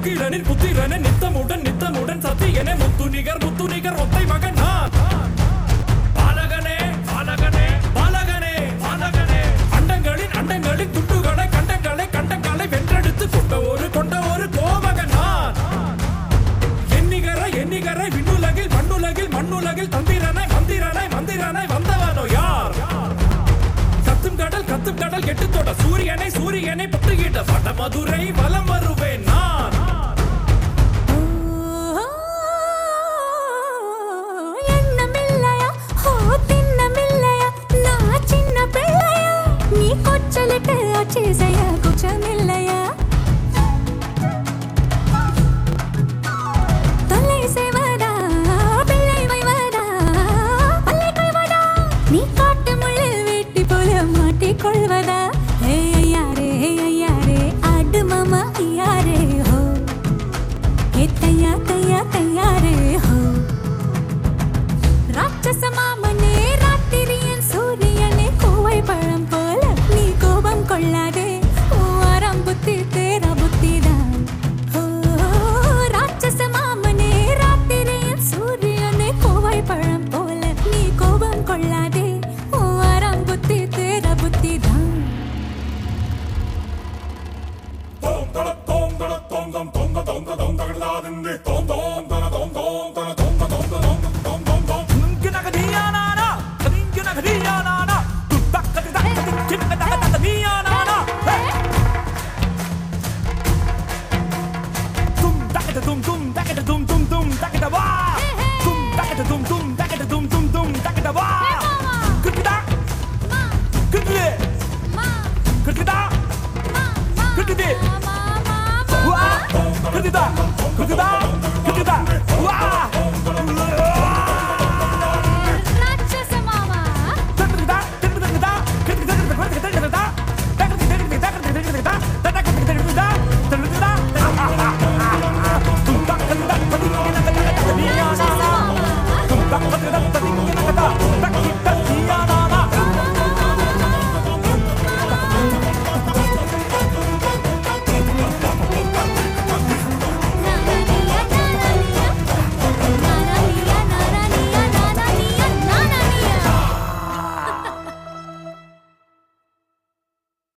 நக்கீரனின் புத்திரனே நித்தமுடன் நித்தமுடன் சத்தியனே முத்து நிகர் முத்து நிகர் ஒத்தை மகன் நான் பாலகனே பாலகனே பாலகனே பாலகனே அண்டங்களின் அண்டங்களின் துண்டுகளை கண்டங்களை கண்டங்களை வென்றெடுத்து கொண்ட ஒரு கொண்ட ஒரு கோமகன் நான் எண்ணிகர எண்ணிகர விண்ணுலகில் மண்ணுலகில் மண்ணுலகில் தந்திரனை மந்திரனை மந்திரனை வந்தவனோ யார் கத்தும் கடல் கத்தும் கடல் கெட்டுத்தோட சூரியனை சூரியனை பட்டுகிட்ட வடமதுரை வலம் வருவேன் நான் ఎన్నమిల్లయా హో తిన్నమిల్లయా నా చిన్న పిల్లయా నీ కొచ్చలిటే వచ్చేసయా కూర్చోమిల్లయా தொல்லைசெய்வதா, பிள்ளை வைவதா, பல்லை கொய்வதா, நீ காட்டு முள்ளில் வெட்டி போல மாட்டிக்கொள்வதா ஏய் ஐயாரே ஏய் ஐயாரே ஆடு மாமா ஐயாரே ஹோ ஏ தையா தையா தையாரே ஹோ ராட்சச மாமனே ராத்திரியன் சூரியனே கோவை பழம் போல நீ கோபம் கொள்ளாதே ஓரம் புத்தி தேரா புத்திதான் ஓ, ராட்சச மாமனே ராத்திரியன் சூரியனே கோவை பழம் போல நீ கோபம் கொள்ளாதே ஓரம் புத்தி தேரா புத்திதான் ராட்சச மாமா Tum